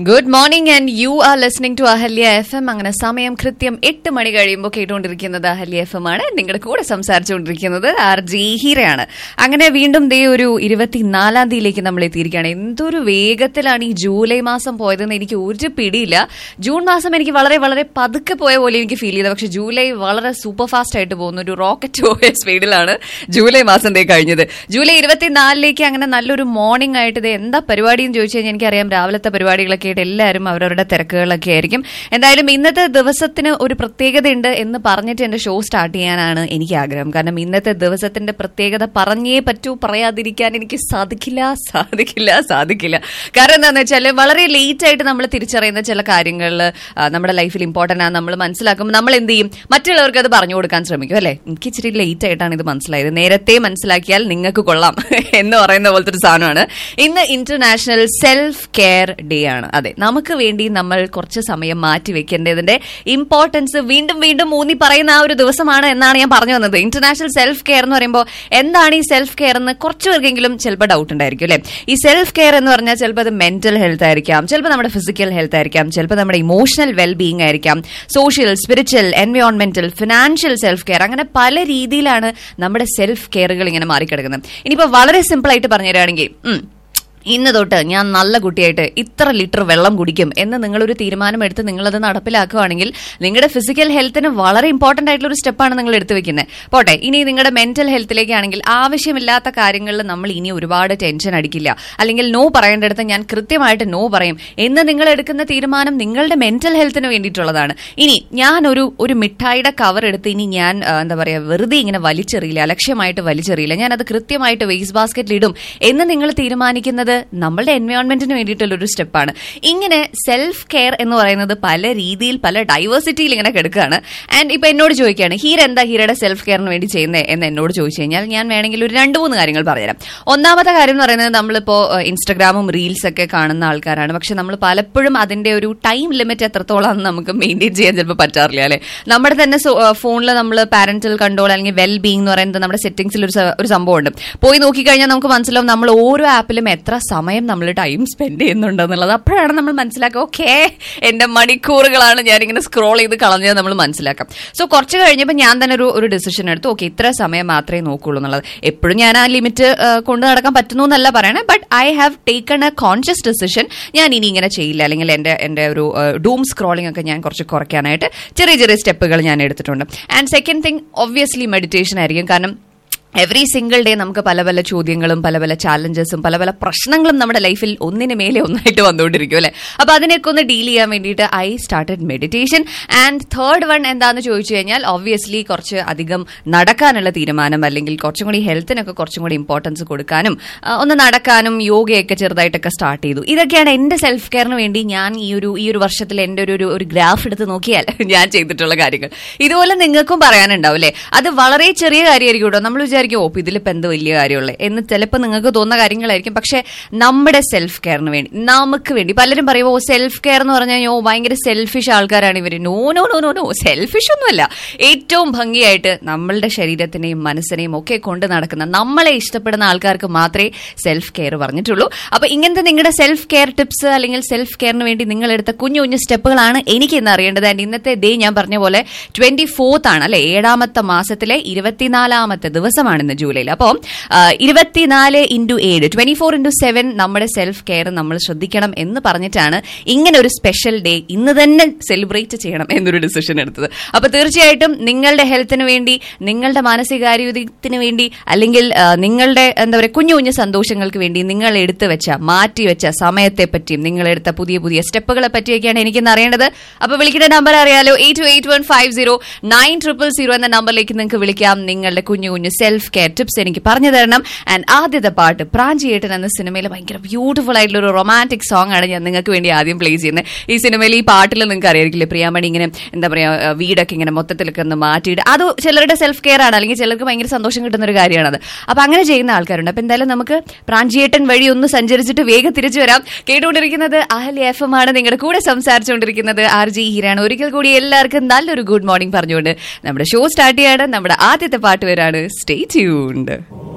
good morning and you are listening to Ahalya F M അങ്ങനെ സമയം കൃത്യം എട്ട് മണി കഴിയുമ്പോൾ കേട്ടുകൊണ്ടിരിക്കുന്നത് അഹല്യ എഫ് എം ആണ് നിങ്ങളുടെ കൂടെ സംസാരിച്ചുകൊണ്ടിരിക്കുന്നത് ആർ ജി ഹീരയാണ് അങ്ങനെ വീണ്ടും ദേ ഒരു ഇരുപത്തിനാലാം തീയതിയിലേക്ക് നമ്മൾ എത്തിയിരിക്കുകയാണ് എന്തൊരു വേഗത്തിലാണ് ഈ ജൂലൈ മാസം പോയതെന്ന് എനിക്ക് ഒരു പിടിയില്ല ജൂൺ മാസം എനിക്ക് വളരെ വളരെ പതുക്കെ പോയ പോലെ എനിക്ക് ഫീൽ ചെയ്തത് പക്ഷെ ജൂലൈ വളരെ സൂപ്പർ ഫാസ്റ്റ് ആയിട്ട് പോകുന്ന ഒരു റോക്കറ്റ് പോയ സ്പീഡിലാണ് ജൂലൈ മാസം ദേ കഴിഞ്ഞത് ജൂലൈ ഇരുപത്തിനാലിലേക്ക് അങ്ങനെ നല്ലൊരു മോർണിംഗ് ആയിട്ട് ഇത് എന്താ പരിപാടി എന്ന് ചോദിച്ചു കഴിഞ്ഞാൽ എനിക്കറിയാം രാവിലത്തെ പരിപാടികളൊക്കെ ആയിട്ട് എല്ലാവരും അവരവരുടെ തിരക്കുകളൊക്കെ ആയിരിക്കും എന്തായാലും ഇന്നത്തെ ദിവസത്തിന് ഒരു പ്രത്യേകതയുണ്ട് എന്ന് പറഞ്ഞിട്ട് എന്റെ ഷോ സ്റ്റാർട്ട് ചെയ്യാനാണ് എനിക്ക് ആഗ്രഹം കാരണം ഇന്നത്തെ ദിവസത്തിന്റെ പ്രത്യേകത പറഞ്ഞേ പറ്റൂ പറയാതിരിക്കാൻ എനിക്ക് സാധിക്കില്ല സാധിക്കില്ല സാധിക്കില്ല കാരണം എന്താണെന്ന് വെച്ചാൽ വളരെ ലേറ്റ് ആയിട്ട് നമ്മൾ തിരിച്ചറിയുന്ന ചില കാര്യങ്ങളിൽ നമ്മുടെ ലൈഫിൽ ഇമ്പോർട്ടൻ്റ് ആണ് നമ്മൾ മനസ്സിലാക്കുമ്പോൾ നമ്മൾ എന്ത് ചെയ്യും മറ്റുള്ളവർക്ക് അത് പറഞ്ഞു കൊടുക്കാൻ ശ്രമിക്കും അല്ലേ എനിക്ക് ഇച്ചിരി ലേറ്റ് ആയിട്ടാണ് ഇത് മനസ്സിലായത് നേരത്തെ മനസ്സിലാക്കിയാൽ നിങ്ങൾക്ക് കൊള്ളാം എന്ന് പറയുന്ന പോലത്തെ ഒരു സാധനമാണ് ഇന്ന് ഇന്റർനാഷണൽ സെൽഫ് കെയർ ഡേ ആണ് അതെ നമുക്ക് വേണ്ടി നമ്മൾ കുറച്ച് സമയം മാറ്റി വെക്കേണ്ടതിന്റെ ഇമ്പോർട്ടൻസ് വീണ്ടും വീണ്ടും ഊന്നി പറയുന്ന ആ ഒരു ദിവസമാണ് എന്നാണ് ഞാൻ പറഞ്ഞു വന്നത് ഇന്റർനാഷണൽ സെൽഫ് കെയർ എന്ന് പറയുമ്പോൾ എന്താണ് ഈ സെൽഫ് കെയർ എന്ന് കുറച്ചു പേർക്കെങ്കിലും ചിലപ്പോൾ ഡൗട്ട് ഉണ്ടായിരിക്കും അല്ലെ ഈ സെൽഫ് കെയർ എന്ന് പറഞ്ഞാൽ ചിലപ്പോൾ അത് മെന്റൽ ഹെൽത്ത് ആയിരിക്കാം ചിലപ്പോൾ നമ്മുടെ ഫിസിക്കൽ ഹെൽത്ത് ആയിരിക്കാം ചിലപ്പോൾ നമ്മുടെ ഇമോഷണൽ വെൽബീങ് ആയിരിക്കാം സോഷ്യൽ സ്പിരിച്വൽ എൻവയോൺമെന്റൽ ഫിനാൻഷ്യൽ സെൽഫ് കെയർ അങ്ങനെ പല രീതിയിലാണ് നമ്മുടെ സെൽഫ് കെയറുകൾ ഇങ്ങനെ മാറിക്കിടക്കുന്നത് ഇനിയിപ്പോൾ വളരെ സിമ്പിൾ ആയിട്ട് പറഞ്ഞു തരാണെങ്കിൽ ഉം, ഇന്ന് തൊട്ട് ഞാൻ നല്ല കുട്ടിയായിട്ട് ഇത്ര ലിറ്റർ വെള്ളം കുടിക്കും എന്ന് നിങ്ങളൊരു തീരുമാനമെടുത്ത് നിങ്ങളത് നടപ്പിലാക്കുകയാണെങ്കിൽ നിങ്ങളുടെ ഫിസിക്കൽ ഹെൽത്തിന് വളരെ ഇമ്പോർട്ടന്റ് ആയിട്ടുള്ള ഒരു സ്റ്റെപ്പാണ് നിങ്ങൾ എടുത്തു വെക്കുന്നത് പോട്ടെ ഇനി നിങ്ങളുടെ മെന്റൽ ഹെൽത്തിലേക്കാണെങ്കിൽ ആവശ്യമില്ലാത്ത കാര്യങ്ങളിൽ നമ്മൾ ഇനി ഒരുപാട് ടെൻഷൻ അടിക്കില്ല അല്ലെങ്കിൽ നോ പറയേണ്ടടുത്ത് ഞാൻ കൃത്യമായിട്ട് നോ പറയും എന്ന് നിങ്ങൾ എടുക്കുന്ന തീരുമാനം നിങ്ങളുടെ മെന്റൽ ഹെൽത്തിന് വേണ്ടിയിട്ടുള്ളതാണ് ഇനി ഞാൻ ഒരു ഒരു മിഠായിയുടെ കവർ എടുത്ത് ഇനി ഞാൻ ആ, എന്താ പറയാ വെറുതെ ഇങ്ങനെ വലിച്ചെറിയില്ല അലക്ഷ്യമായിട്ട് വലിച്ചെറിയില്ല ഞാൻ അത് കൃത്യമായിട്ട് വേസ്റ്റ് ബാസ്ക്കറ്റിൽ ഇടും എന്ന് നിങ്ങൾ തീരുമാനിക്കുന്നത് നമ്മളുടെ എൻവയോൺമെന്റിന് വേണ്ടിയിട്ടുള്ള ഒരു സ്റ്റെപ്പാണ് ഇങ്ങനെ സെൽഫ് കെയർ എന്ന് പറയുന്നത് പല രീതിയിൽ പല ഡൈവേഴ്സിറ്റിയിൽ ഇങ്ങനെ കിടക്കുകയാണ് ആൻഡ് ഇപ്പൊ എന്നോട് ചോദിക്കുകയാണ് ഹീര എന്താ ഹീരയുടെ സെൽഫ് കെയറിന് വേണ്ടി ചെയ്യുന്നത് എന്ന് എന്നോട് ചോദിച്ചു കഴിഞ്ഞാൽ ഞാൻ വേണമെങ്കിൽ ഒരു രണ്ട് മൂന്ന് കാര്യങ്ങൾ പറഞ്ഞുതരാം ഒന്നാമത്തെ കാര്യം എന്ന് പറയുന്നത് നമ്മളിപ്പോ ഏഹ്, ഇൻസ്റ്റഗ്രാമും റീൽസ് ഒക്കെ കാണുന്ന ആൾക്കാരാണ് പക്ഷെ നമ്മൾ പലപ്പോഴും അതിന്റെ ഒരു ടൈം ലിമിറ്റ് എത്രത്തോളം നമുക്ക് മെയിൻറ്റെയിൻ ചെയ്യാൻ ചിലപ്പോൾ പറ്റാറില്ല അല്ലെ നമ്മുടെ തന്നെ ഫോണിൽ നമ്മൾ പാരന്റൽ കൺട്രോൾ അല്ലെങ്കിൽ വെൽ ബീങ് എന്ന് പറയുന്നത് നമ്മുടെ സെറ്റിംഗ്സിൽ ഒരു സ- ഒരു സംഭവമുണ്ട് പോയി നോക്കിക്കഴിഞ്ഞാൽ നമുക്ക് മനസ്സിലാവും നമ്മൾ ഓരോ ആപ്പിലും എത്ര സമയം നമ്മൾ ടൈം സ്പെൻഡ് ചെയ്യുന്നുണ്ടെന്നുള്ളത് അപ്പോഴാണ് നമ്മൾ മനസ്സിലാക്കുക ഓക്കെ എന്റെ മണിക്കൂറുകളാണ് ഞാനിങ്ങനെ സ്ക്രോൾ ചെയ്ത് കളഞ്ഞത് നമ്മൾ മനസ്സിലാക്കാം സോ കുറച്ച് കഴിഞ്ഞപ്പോൾ ഞാൻ തന്നെ ഒരു ഒരു ഡിസിഷൻ എടുത്തു ഓക്കെ ഇത്ര സമയം മാത്രമേ നോക്കുള്ളൂ എന്നുള്ളത് എപ്പോഴും ഞാൻ ആ ലിമിറ്റ് കൊണ്ടു നടക്കാൻ പറ്റുന്നു എന്നല്ല പറയണേ but I have taken a conscious decision ഞാൻ ഇനി ഇങ്ങനെ ചെയ്യില്ല അല്ലെങ്കിൽ എന്റെ എന്റെ ഒരു ഡൂം സ്ക്രോളിംഗ് ഒക്കെ ഞാൻ കുറച്ച് കുറയ്ക്കാനായിട്ട് ചെറിയ ചെറിയ സ്റ്റെപ്പുകൾ ഞാൻ എടുത്തിട്ടുണ്ട് and second thing obviously meditation ആയിരിക്കും കാരണം എവറി സിംഗിൾ ഡേ നമുക്ക് പല പല ചോദ്യങ്ങളും പല പല ചാലഞ്ചസും പല പല പ്രശ്നങ്ങളും നമ്മുടെ ലൈഫിൽ ഒന്നിന് മേലെ ഒന്നായിട്ട് വന്നുകൊണ്ടിരിക്കും അല്ലെ അപ്പൊ അതിനൊക്കെ ഒന്ന് ഡീൽ ചെയ്യാൻ വേണ്ടിയിട്ട് I started meditation and third one എന്താന്ന് ചോദിച്ചു കഴിഞ്ഞാൽ ഒബ്വിയസ്ലി കുറച്ച് അധികം നടക്കാനുള്ള തീരുമാനം അല്ലെങ്കിൽ കുറച്ചും കൂടി ഹെൽത്തിനൊക്കെ കുറച്ചും കൂടി ഇമ്പോർട്ടൻസ് കൊടുക്കാനും ആ, ഒന്ന് നടക്കാനും യോഗയൊക്കെ ചെറുതായിട്ടൊക്കെ സ്റ്റാർട്ട് ചെയ്തു ഇതൊക്കെയാണ് എന്റെ സെൽഫ് കെയറിന് വേണ്ടി ഞാൻ ഈ ഒരു ഈ ഒരു വർഷത്തിൽ എന്റെ ഒരു ഒരു- ഒരു ഗ്രാഫ് എടുത്ത് നോക്കിയാൽ ഞാൻ ചെയ്തിട്ടുള്ള കാര്യങ്ങൾ ഇതുപോലെ നിങ്ങൾക്കും പറയാനുണ്ടാവും അല്ലേ അത് വളരെ ചെറിയ കാര്യമായിരിക്കും കേട്ടോ നമ്മൾ വിചാരിക്കും ഓ ഇതിലിപ്പോൾ എന്ത് വലിയ കാര്യമുള്ളത് എന്ന് ചിലപ്പോൾ നിങ്ങൾക്ക് തോന്നുന്ന കാര്യങ്ങളായിരിക്കും പക്ഷെ നമ്മുടെ സെൽഫ് കെയറിന് വേണ്ടി നമുക്ക് വേണ്ടി പലരും പറയും ഓ സെൽഫ് കെയർ എന്ന് പറഞ്ഞാൽ ഓ ഭയങ്കര സെൽഫിഷ് ആൾക്കാരാണ് ഇവർ no no no no no selfish ഒന്നുമല്ല ഏറ്റവും ഭംഗിയായിട്ട് നമ്മളുടെ ശരീരത്തിനെയും മനസ്സിനെയും ഒക്കെ കൊണ്ട് നടക്കുന്ന നമ്മളെ ഇഷ്ടപ്പെടുന്ന ആൾക്കാർക്ക് മാത്രമേ സെൽഫ് കെയർ പറഞ്ഞിട്ടുള്ളൂ അപ്പൊ ഇങ്ങനത്തെ നിങ്ങളുടെ സെൽഫ് കെയർ ടിപ്സ് അല്ലെങ്കിൽ സെൽഫ് കെയറിന് വേണ്ടി നിങ്ങൾ എടുത്ത കുഞ്ഞു കുഞ്ഞു സ്റ്റെപ്പുകളാണ് എനിക്ക് ഇന്ന് അറിയേണ്ടത് ആൻഡ് ഇന്നത്തെ ഡേ ഞാൻ പറഞ്ഞ പോലെ ട്വന്റി ഫോർത്ത് ആണ് അല്ലെ ഏഴാമത്തെ മാസത്തിലെ ഇരുപത്തിനാലാമത്തെ ദിവസമാണ് ഇന്ന് ജൂലൈയിൽ അപ്പോൾ ഇരുപത്തിനാല് ഇൻറ്റു ഏഴ് ട്വന്റി ഫോർ ഇൻറ്റു സെവൻ നമ്മുടെ സെൽഫ് കെയർ നമ്മൾ ശ്രദ്ധിക്കണം എന്ന് പറഞ്ഞിട്ടാണ് ഇങ്ങനെ ഒരു സ്പെഷ്യൽ ഡേ ഇന്ന് തന്നെ സെലിബ്രേറ്റ് ചെയ്യണം എന്നൊരു ഡിസിഷൻ എടുത്തത് അപ്പൊ തീർച്ചയായിട്ടും നിങ്ങളുടെ ഹെൽത്തിന് വേണ്ടി നിങ്ങളുടെ മാനസികാരോഗ്യത്തിന് വേണ്ടി അല്ലെങ്കിൽ ആ, നിങ്ങളുടെ എന്താ പറയുക കുഞ്ഞു കുഞ്ഞു സന്തോഷങ്ങൾക്ക് വേണ്ടി നിങ്ങൾ എടുത്തു വെച്ച മാറ്റി വെച്ച സമയത്തെ പറ്റിയും നിങ്ങൾ എടുത്ത പുതിയ പുതിയ സ്റ്റെപ്പുകളെ പറ്റിയൊക്കെയാണ് എനിക്കിന്ന് അറിയേണ്ടത് അപ്പൊ വിളിക്കുന്ന നമ്പർ അറിയാലോ eight two eight one five zero nine triple zero എന്ന നമ്പറിലേക്ക് നിങ്ങൾക്ക് വിളിക്കാം നിങ്ങളുടെ കുഞ്ഞു കുഞ്ഞു സെൽഫ് കെയർ ടിപ്സ് എനിക്ക് പറഞ്ഞു തരണം ആൻഡ് ആദ്യത്തെ പാട്ട് പ്രാഞ്ചിയേട്ടൻ എന്ന സിനിമയിൽ ഭയങ്കര ബ്യൂട്ടിഫുൾ ആയിട്ടുള്ള ഒരു റൊമാൻറ്റിക് സോങ് ആണ് ഞാൻ നിങ്ങൾക്ക് വേണ്ടി ആദ്യം പ്ലേ ചെയ്യുന്നത് ഈ സിനിമയിൽ ഈ പാട്ടിൽ നിങ്ങൾക്ക് അറിയായിരിക്കില്ലേ പ്രിയാമണി ഇങ്ങനെ എന്താ പറയാ ആ, വീടൊക്കെ ഇങ്ങനെ മൊത്തത്തിലൊക്കെ ഒന്ന് മാറ്റിയിട്ട് അത് ചിലരുടെ സെൽഫ് കെയർ ആണ് അല്ലെങ്കിൽ ചിലർക്ക് ഭയങ്കര സന്തോഷം കിട്ടുന്ന ഒരു കാര്യമാണത് അപ്പൊ അങ്ങനെ ചെയ്യുന്ന ആൾക്കാരുണ്ട് അപ്പൊ എന്തായാലും നമുക്ക് പ്രാഞ്ചിയേട്ടൻ വഴി ഒന്ന് സഞ്ചരിച്ചിട്ട് വേഗം തിരിച്ചു വരാം കേട്ടുകൊണ്ടിരിക്കുന്നത് അഹല്യ എഫ് എം ആണ് നിങ്ങളുടെ കൂടെ സംസാരിച്ചുകൊണ്ടിരിക്കുന്നത് ആർ ജി ഹീരാണ് ഒരിക്കൽ കൂടി എല്ലാവർക്കും നല്ലൊരു ഗുഡ് മോർണിംഗ് പറഞ്ഞുകൊണ്ട് നമ്മുടെ ഷോ സ്റ്റാർട്ട് ചെയ്യാണ് നമ്മുടെ ആദ്യത്തെ പാട്ട് വരാണ് സ്റ്റേ ട്യൂൺഡ്